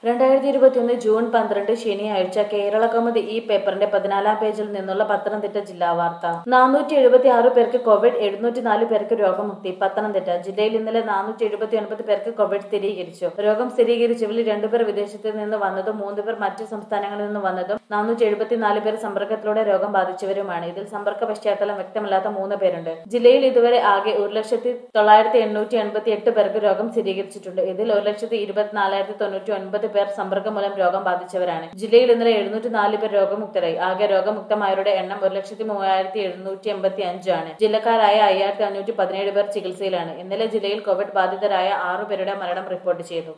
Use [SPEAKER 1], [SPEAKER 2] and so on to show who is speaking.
[SPEAKER 1] രണ്ടായിരത്തി ഇരുപത്തിയൊന്ന് ജൂൺ പന്ത്രണ്ട് ശനിയാഴ്ച കേരള കൗമുദി ഈ പേപ്പറിന്റെ പതിനാലാം പേജിൽ നിന്നുള്ള പത്തനംതിട്ട ജില്ലാ വാർത്ത നാനൂറ്റി എഴുപത്തി ആറ് പേർക്ക് കോവിഡ് എഴുന്നൂറ്റി നാല് പേർക്ക് രോഗമുക്തി പത്തനംതിട്ട ജില്ലയിൽ ഇന്നലെ നാനൂറ്റി എഴുപത്തി ഒൻപത് പേർക്ക് കോവിഡ് സ്ഥിരീകരിച്ചു രോഗം സ്ഥിരീകരിച്ചവരിൽ രണ്ടുപേർ വിദേശത്ത് നിന്ന് വന്നതും മൂന്ന് പേർ മറ്റ് സംസ്ഥാനങ്ങളിൽ നിന്ന് വന്നതും നാനൂറ്റി എഴുപത്തിനാല് പേർ സമ്പർക്കത്തിലൂടെ രോഗം ബാധിച്ചവരുമാണ് ഇതിൽ സമ്പർക്ക പശ്ചാത്തലം വ്യക്തമല്ലാത്ത മൂന്ന് പേരുണ്ട് ജില്ലയിൽ ഇതുവരെ ആകെ ഒരു ലക്ഷത്തി തൊള്ളായിരത്തി എണ്ണൂറ്റി എൺപത്തി എട്ട് പേർക്ക് രോഗം സ്ഥിരീകരിച്ചിട്ടുണ്ട് ഇതിൽ ഒരു ലക്ഷത്തി ഇരുപത്തിനാലായിരത്തി തൊണ്ണൂറ്റി ഒൻപത് പേർ സമ്പർക്കം മൂലം രോഗം ബാധിച്ചവരാണ് ജില്ലയിൽ ഇന്നലെ എഴുന്നൂറ്റി നാല് പേർ രോഗമുക്തരായി ആകെ രോഗമുക്തമായവരുടെ എണ്ണം ഒരു ലക്ഷത്തി മൂവായിരത്തി എഴുന്നൂറ്റി എൺപത്തി അഞ്ചാണ് ജില്ലക്കാരായ അയ്യായിരത്തി അഞ്ഞൂറ്റി പതിനേഴ് പേർ ചികിത്സയിലാണ് ഇന്നലെ ജില്ലയിൽ കോവിഡ് ബാധിതരായ ആറു പേരുടെ മരണം റിപ്പോർട്ട് ചെയ്തു